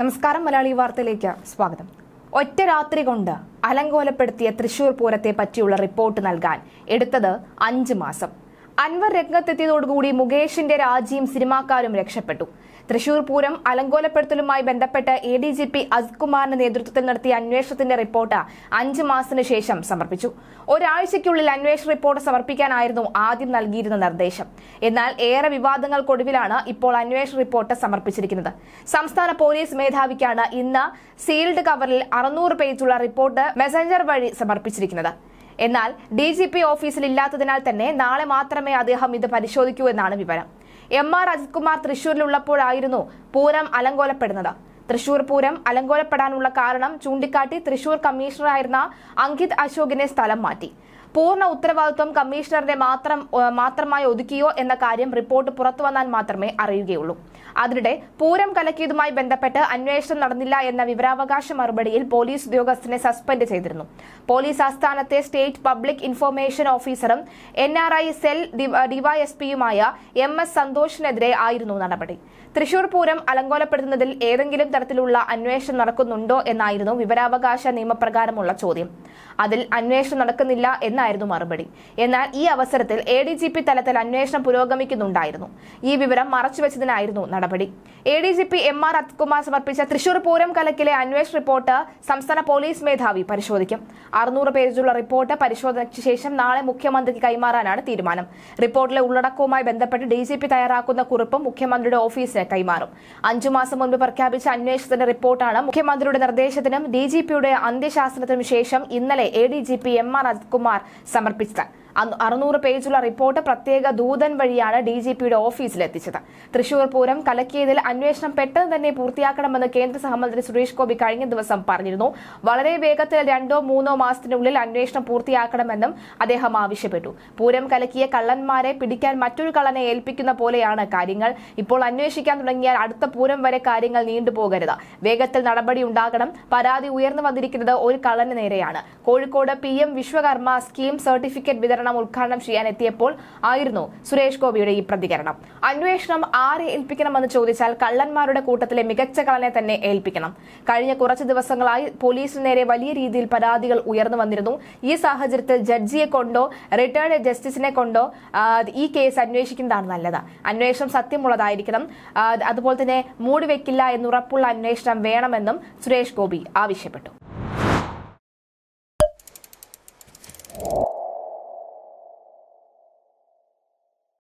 നമസ്കാരം മലയാളി വാർത്തയിലേക്ക് സ്വാഗതം ഒറ്റ രാത്രി കൊണ്ട് അലങ്കോലപ്പെടുത്തിയ തൃശൂർ പൂരത്തെ പറ്റിയുള്ള റിപ്പോർട്ട് നൽകാൻ എടുത്തത് അഞ്ച് മാസം അൻവർ രംഗത്തെത്തിയതോടുകൂടി മുകേഷിന്റെ രാജിയും സിനിമാക്കാരും രക്ഷപ്പെട്ടു തൃശൂർ പൂരം അലങ്കോലപ്പെടുത്തലുമായി ബന്ധപ്പെട്ട് എ ഡി ജി പി അസ്കുമാറിന്റെ നേതൃത്വത്തിൽ നടത്തിയ അന്വേഷണത്തിന്റെ റിപ്പോർട്ട് അഞ്ച് മാസത്തിന് ശേഷം സമർപ്പിച്ചു ഒരാഴ്ചയ്ക്കുള്ളിൽ അന്വേഷണ റിപ്പോർട്ട് സമർപ്പിക്കാനായിരുന്നു ആദ്യം നൽകിയിരുന്ന നിർദ്ദേശം എന്നാൽ ഏറെ വിവാദങ്ങൾക്കൊടുവിലാണ് ഇപ്പോൾ അന്വേഷണ റിപ്പോർട്ട് സമർപ്പിച്ചിരിക്കുന്നത് സംസ്ഥാന പോലീസ് മേധാവിക്കാണ് ഇന്ന് സീൽഡ് കവറിൽ അറുന്നൂറ് പേജുള്ള റിപ്പോർട്ട് മെസഞ്ചർ വഴി സമർപ്പിച്ചിരിക്കുന്നത് എന്നാൽ ഡി ജി പി ഓഫീസിൽ ഇല്ലാത്തതിനാൽ തന്നെ നാളെ മാത്രമേ അദ്ദേഹം ഇത് പരിശോധിക്കൂ എന്നാണ് വിവരം എം ആർ അജിത് കുമാർ തൃശൂരിലുള്ളപ്പോഴായിരുന്നു പൂരം അലങ്കോലപ്പെടുന്നത് തൃശൂർ പൂരം അലങ്കോലപ്പെടാനുള്ള കാരണം ചൂണ്ടിക്കാട്ടി തൃശൂർ കമ്മീഷണറായിരുന്ന അങ്കിത് അശോകിനെ സ്ഥലം മാറ്റി പൂർണ്ണ ഉത്തരവാദിത്വം കമ്മീഷണറുടെ മാത്രം ഏഹ്, മാത്രമായി ഒതുക്കിയോ എന്ന കാര്യം റിപ്പോർട്ട് പുറത്തു വന്നാൽ മാത്രമേ അറിയുകയുള്ളൂ അതിനിടെ പൂരം കലക്കിയതുമായി ബന്ധപ്പെട്ട് അന്വേഷണം നടന്നില്ല എന്ന വിവരാവകാശ മറുപടിയിൽ പോലീസ് ഉദ്യോഗസ്ഥനെ സസ്പെൻഡ് ചെയ്തിരുന്നു പോലീസ് ആസ്ഥാനത്തെ സ്റ്റേറ്റ് പബ്ലിക് ഇൻഫർമേഷൻ ഓഫീസറും എൻ ആർ ഐ സെൽ ഡിവൈഎസ്പിയുമായ എം എസ് സന്തോഷിനെതിരെ ആയിരുന്നു നടപടി തൃശൂർ പൂരം അലങ്കോലപ്പെടുത്തുന്നതിൽ ഏതെങ്കിലും തരത്തിലുള്ള അന്വേഷണം നടക്കുന്നുണ്ടോ എന്നായിരുന്നു വിവരാവകാശ നിയമപ്രകാരമുള്ള ചോദ്യം അതിൽ അന്വേഷണം നടക്കുന്നില്ല എന്നായിരുന്നു മറുപടി എന്നാൽ ഈ അവസരത്തിൽ എ ഡി ജി പി തലത്തിൽ അന്വേഷണം പുരോഗമിക്കുന്നുണ്ടായിരുന്നു ഈ വിവരം മറച്ചുവെച്ചതിനായിരുന്നു നടപടി A D G P M R അത്കുമാർ സമർപ്പിച്ച തൃശൂർ പൂരം കലക്കിലെ അന്വേഷണ റിപ്പോർട്ട് സംസ്ഥാന പോലീസ് മേധാവി പരിശോധിക്കും അറുന്നൂറ് പേജുള്ള റിപ്പോർട്ട് പരിശോധനയ്ക്ക് ശേഷം നാളെ മുഖ്യമന്ത്രിക്ക് കൈമാറാനാണ് തീരുമാനം റിപ്പോർട്ടിലെ ഉള്ളടക്കവുമായി ബന്ധപ്പെട്ട് ഡി ജി പി തയ്യാറാക്കുന്ന കുറിപ്പും മുഖ്യമന്ത്രിയുടെ ഓഫീസിന് കൈമാറും അഞ്ചു മാസം മുൻപ് പ്രഖ്യാപിച്ച അന്വേഷണത്തിന്റെ റിപ്പോർട്ടാണ് മുഖ്യമന്ത്രിയുടെ നിർദ്ദേശത്തിനും ഡി ജി പിയുടെ അന്ത്യശാസനത്തിനും ശേഷം ഇന്നലെ A D G P M R അജിത്കുമാർ സമർപ്പിച്ചത് അന്ന് അറുന്നൂറ് പേജുള്ള റിപ്പോർട്ട് പ്രത്യേക ദൂതൻ വഴിയാണ് ഡി ജി പിയുടെ ഓഫീസിൽ എത്തിച്ചത് തൃശൂർ പൂരം കലക്കിയതിൽ അന്വേഷണം പെട്ടെന്ന് തന്നെ പൂർത്തിയാക്കണമെന്ന് കേന്ദ്ര സഹമന്ത്രി സുരേഷ് ഗോപി കഴിഞ്ഞ ദിവസം പറഞ്ഞിരുന്നു വളരെ വേഗത്തിൽ രണ്ടോ മൂന്നോ മാസത്തിനുള്ളിൽ അന്വേഷണം പൂർത്തിയാക്കണമെന്നും അദ്ദേഹം ആവശ്യപ്പെട്ടു പൂരം കലക്കിയ കള്ളന്മാരെ പിടിക്കാൻ മറ്റൊരു കള്ളനെ ഏൽപ്പിക്കുന്ന പോലെയാണ് കാര്യങ്ങൾ ഇപ്പോൾ അന്വേഷിക്കാൻ തുടങ്ങിയാൽ അടുത്ത പൂരം വരെ കാര്യങ്ങൾ നീണ്ടുപോകരുത് വേഗത്തിൽ നടപടി ഉണ്ടാകണം പരാതി ഉയർന്നു വന്നിരിക്കുന്നത് ഒരു കള്ളന് നേരെയാണ് Kozhikode P M Vishwakarma scheme certificate വിതരണം ഉദ്ഘാടനം ചെയ്യാൻ എത്തിയപ്പോൾ ആയിരുന്നു സുരേഷ് ഗോപിയുടെ ഈ പ്രതികരണം അന്വേഷണം ആരെ ഏൽപ്പിക്കണമെന്ന് ചോദിച്ചാൽ കള്ളന്മാരുടെ കൂട്ടത്തിലെ മികച്ച കള്ളനെ തന്നെ ഏൽപ്പിക്കണം കഴിഞ്ഞ കുറച്ച് ദിവസങ്ങളായി പോലീസിന് നേരെ വലിയ രീതിയിൽ പരാതികൾ ഉയർന്നു വന്നിരുന്നു ഈ സാഹചര്യത്തിൽ ജഡ്ജിയെ കൊണ്ടോ റിട്ടയർഡ് ജസ്റ്റിസിനെ കൊണ്ടോ ആ, ഈ കേസ് അന്വേഷിക്കുന്നതാണ് നല്ലത് അന്വേഷണം സത്യമുള്ളതായിരിക്കണം ആ, അതുപോലെ തന്നെ മൂടിവെക്കില്ല എന്നുറപ്പുള്ള അന്വേഷണം വേണമെന്നും സുരേഷ് ഗോപി ആവശ്യപ്പെട്ടു